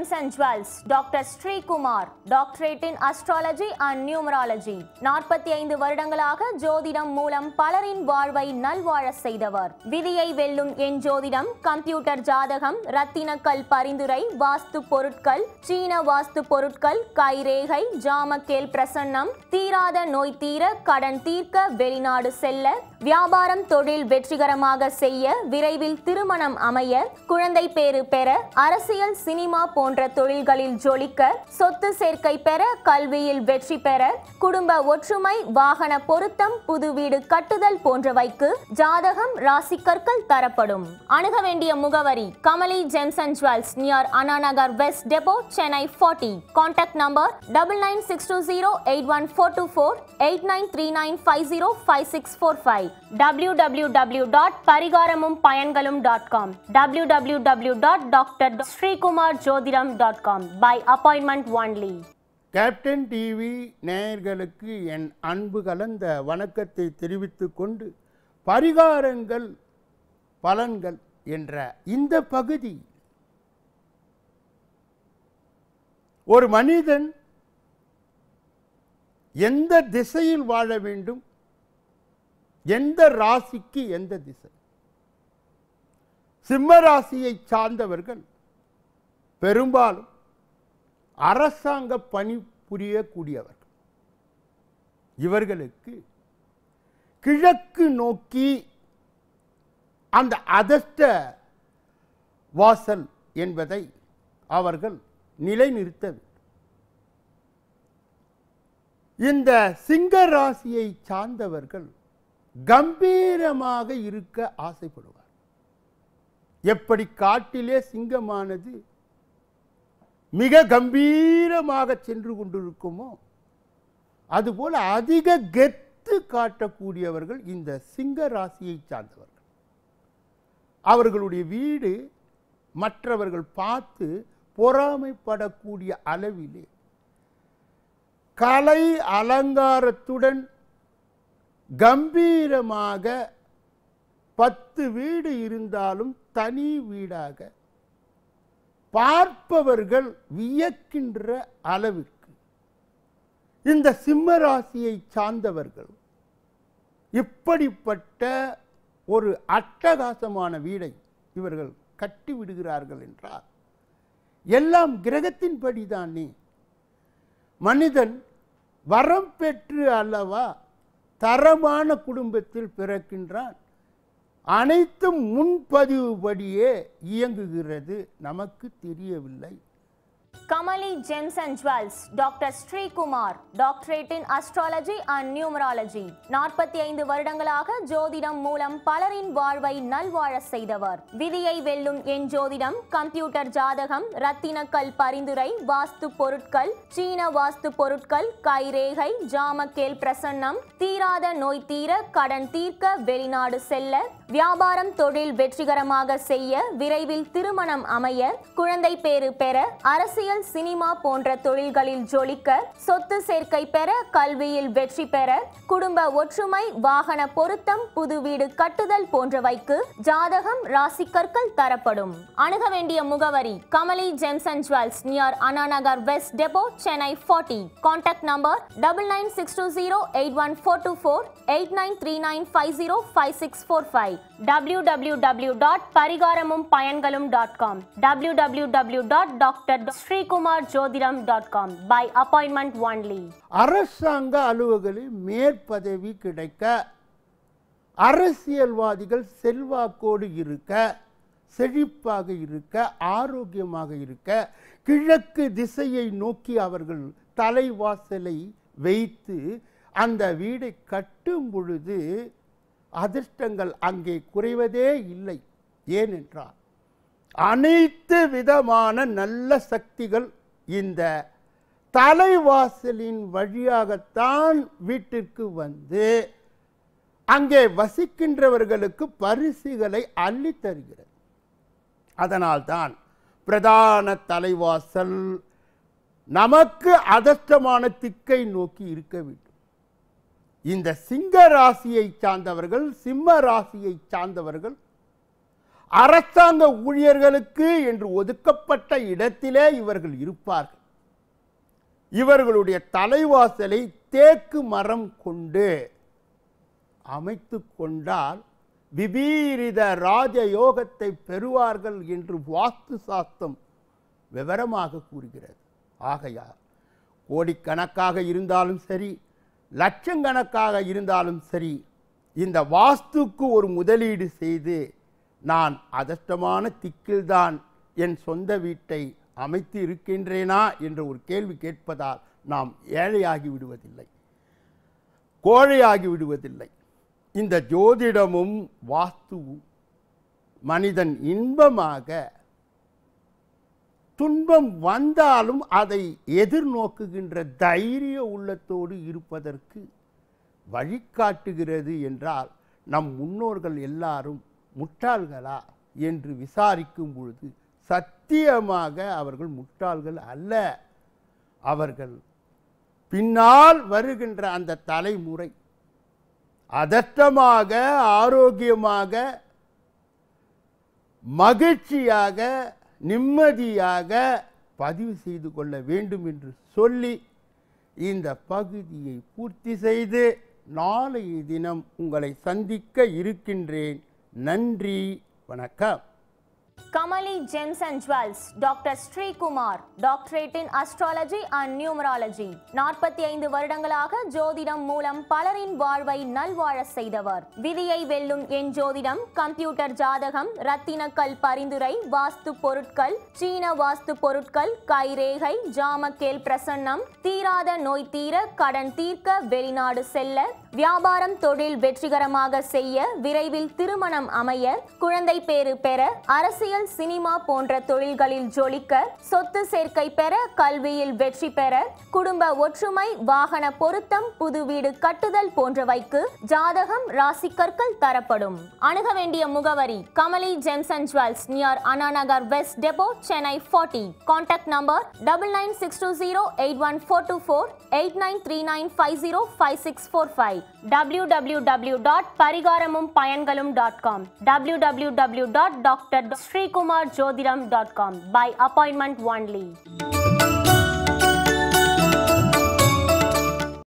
Gems and Jewels, Dr. Sri Kumar, Doctorate in Astrology and Numerology. நாற்பத்தி ஐந்து வருடங்களாக ஜோதிடம் மூலம் பலரின் வாழ்வை நல்வாழ செய்தவர் விதியை வெல்லும் என் ஜோதிடம் கம்ப்யூட்டர் ஜாதகம் ரத்தினக்கல் பரிந்துரை வாஸ்து பொருட்கள் சீன வாஸ்து பொருட்கள் கைரேகை ஜாமக்கேல் பிரசன்னம் தீராத நோய் தீர கடன் தீர்க்க வெளிநாடு செல்ல வியாபாரம் தொழில் வெற்றிகரமாக செய்ய விரைவில் திருமணம் அமைய குழந்தை பேறு பெற அரசியல் சினிமா போன்ற தொழில்களில் ஜொலிக்க சொத்து சேர்க்கை பெற கல்வியில் வெற்றி பெற குடும்ப ஒற்றுமை வாகன பொருத்தம் புது வீடு கட்டுதல் போன்றவைக்கு ஜாதகம் ராசி கற்கள் தரப்படும் அணுக வேண்டிய முகவரி Kamali gems and jewels near Anna Nagar west depot Chennai forty contact number double nine six two zero eight one four two four eight nine three nine five zero five six four five W W W dot பரிகாரமும் பயன்களும் dot com W W W dot doctor Srikumar ஜோதிடம் dot com by appointment only captain TV நேயர்களுக்கு என் அன்பு கலந்த வணக்கத்தை தெரிவித்துக் கொண்டு பரிகாரங்கள் பலன்கள் என்ற இந்த பகுதி ஒரு மனிதன் எந்த திசையில் வாழ வேண்டும் எந்த ராசிக்கு எந்த திசை சிம்ம ராசியை சார்ந்தவர்கள் பெரும்பாலும் அரசாங்க பணி புரியக்கூடியவர்கள் இவர்களுக்கு கிழக்கு நோக்கி அந்த அதஷ்ட வாசல் என்பதை அவர்கள் நிலைநிறுத்த வேண்டும். இந்த சிங்க ராசியை சார்ந்தவர்கள் கம்பீரமாக இருக்க ஆசைப்படுவார் எப்படி காட்டிலே சிங்கமானது மிக கம்பீரமாக சென்று கொண்டிருக்குமோ அதுபோல அதிக கெத்து காட்டக்கூடியவர்கள் இந்த சிங்க ராசியை சார்ந்தவர்கள் அவர்களுடைய வீடு மற்றவர்கள் பார்த்து பொறாமைப்படக்கூடிய அளவிலே கலை அலங்காரத்துடன் கம்பீரமாக பத்து வீடு இருந்தாலும் தனி வீடாக பார்ப்பவர்கள் வியக்கின்ற அளவிற்கு இந்த சிம்ம ராசியை சார்ந்தவர்கள் இப்படிப்பட்ட ஒரு அட்டகாசமான வீடை இவர்கள் கட்டி விடுகிறார்கள் என்றால் எல்லாம் கிரகத்தின்படிதானே மனிதன் வரம் பெற்று அல்லவா தரமான குடும்பத்தில் பிறக்கின்றான் அனைத்தும் முன்பதிவுபடியே இயங்குகிறது நமக்கு தெரியவில்லை Kamali gems and jewels doctor Srikumar doctorate in astrology and numerology நாற்பத்தி ஐந்து வருடங்களாக ஜோதிடம் மூலம் பலரின் வாழ்வை நல்வாழ செய்தவர் விதியை வெல்லும் என் ஜோதிடம் கம்ப்யூட்டர் ஜாதகம் ரத்தினக்கல் பரிந்துரை வாஸ்து பொருட்கள் சீன வாஸ்து பொருட்கள் கைரேகை ஜாமக்கேல் பிரசன்னம் தீராத நோய் தீர கடன் தீர்க்க வெளிநாடு செல்ல வியாபாரம் தொழில் வெற்றிகரமாக செய்ய விரைவில் திருமணம் அமைய குழந்தை பேறு பெற அரசியல் சினிமா போன்ற தொழில்களில் ஜொலிக்க சொத்து சேர்க்கை பெற கல்வியில் வெற்றி பெற குடும்ப ஒற்றுமை வாகன பொருத்தம் புது வீடு கட்டுதல் போன்றவைக்கு ஜாதகம் ராசி கற்கள் தரப்படும் அணுக வேண்டிய முகவரி Kamali gems and jewels near Anna Nagar west depot Chennai forty contact number double nine six two zero eight one four two four eight nine three nine five zero five six four five W W W dot பரிகாரமும் பயன்களும் dot com W W W dot doctor Srikumar ஜோதிடம் dot com by appointment only அரசாங்க அலுவலகளில் மேற்பதவி கிடைக்க அரசியல்வாதிகள் செல்வாக்கோடு இருக்க செழிப்பாக இருக்க ஆரோக்கியமாக இருக்க கிழக்கு திசையை நோக்கி அவர்கள் தலைவாசலை வைத்து அந்த வீடை கட்டும் பொழுது அதிர்ஷ்டங்கள் அங்கே குறைவதே இல்லை ஏனென்றால் அனைத்து விதமான நல்ல சக்திகள் இந்த தலைவாசலின் வழியாகத்தான் வீட்டிற்கு வந்து அங்கே வசிக்கின்றவர்களுக்கு பரிசுகளை அள்ளித் தருகிறது அதனால்தான் பிரதான தலைவாசல் நமக்கு அதஷ்டமான திக்கை நோக்கி இருக்க வேண்டும் இந்த சிங்க ராசியை சார்ந்தவர்கள் சிம்ம ராசியை சார்ந்தவர்கள் அரசாங்க ஊழியர்களுக்கு என்று ஒதுக்கப்பட்ட இடத்திலே இவர்கள் இருப்பார்கள் இவர்களுடைய தலைவாசலை தேக்கு மரம் கொண்டு அமைத்து கொண்டால் விபீரித ராஜயோகத்தை பெறுவார்கள் என்று வாஸ்து சாஸ்திரம் விவரமாக கூறுகிறது ஆகையால் கோடிக்கணக்காக இருந்தாலும் சரி லட்சக்கணக்காக இருந்தாலும் சரி இந்த வாஸ்துக்கு ஒரு முதலீடு செய்து நான் அதஷ்டமான திக்கில்தான் என் சொந்த வீட்டை அமைத்து இருக்கின்றேனா என்ற ஒரு கேள்வி கேட்பதால் நாம் ஏழையாகி விடுவதில்லை கோழையாகி விடுவதில்லை இந்த ஜோதிடமும் வாஸ்துவும் மனிதன் இன்பமாக துன்பம் வந்தாலும் அதை எதிர்நோக்குகின்ற தைரிய உள்ளத்தோடு இருப்பதற்கு வழிகாட்டுகிறது என்றால் நம் முன்னோர்கள் எல்லாரும் முட்டாள்களா என்று விசாரிக்கும் பொழுது சத்தியமாக அவர்கள் முட்டாள்கள் அல்ல அவர்கள் பின்னால் வருகின்ற அந்த தலைமுறை அதட்டமாக ஆரோக்கியமாக மகிழ்ச்சியாக நிம்மதியாக பதிவு செய்து கொள்ள வேண்டும் என்று சொல்லி இந்த பகுதியை பூர்த்தி செய்து நாளைய தினம் உங்களை சந்திக்க இருக்கின்றேன் நன்றி வணக்கம் Kamali Gems and Jewels, Dr. Sri Kumar, doctorate in astrology and numerology. நாற்பத்தி ஐந்து வருடங்களாக ஜோதிடம் மூலம் பலரின் வாழ்வை நல்வாழ செய்தவர் விதியை வெல்லும் என் ஜோதிடம் கம்ப்யூட்டர் ஜாதகம் ரத்தினக்கல் பரிந்துரை வாஸ்து பொருட்கள் சீன வாஸ்து பொருட்கள் கைரேகை ஜாமக்கேல் பிரசன்னம் தீராத நோய் தீர கடன் தீர்க்க வெளிநாடு செல்ல வியாபாரம் தொழில் வெற்றிகரமாக செய்ய விரைவில் திருமணம் அமைய குழந்தை பேறு பெற அரசியல் சினிமா போன்ற தொழில்களில் ஜொலிக்க சொத்து சேர்க்கை பெற கல்வியில் வெற்றி பெற குடும்ப ஒற்றுமை வாகன பொருத்தம் புது வீடு கட்டுதல் போன்றவைக்கு ஜாதகம் ராசிக்கற்கள் தரப்படும் அணுக வேண்டிய முகவரி Kamali gems and jewels near Anna Nagar west depot Chennai forty contact number double nine six two zero eight one four two four eight nine three nine five zero five six four five W W W dot பரிகாரமும் பயன்களும் dot com W W W dot doctor Srikumar ஜோதிடம் dot com by appointment only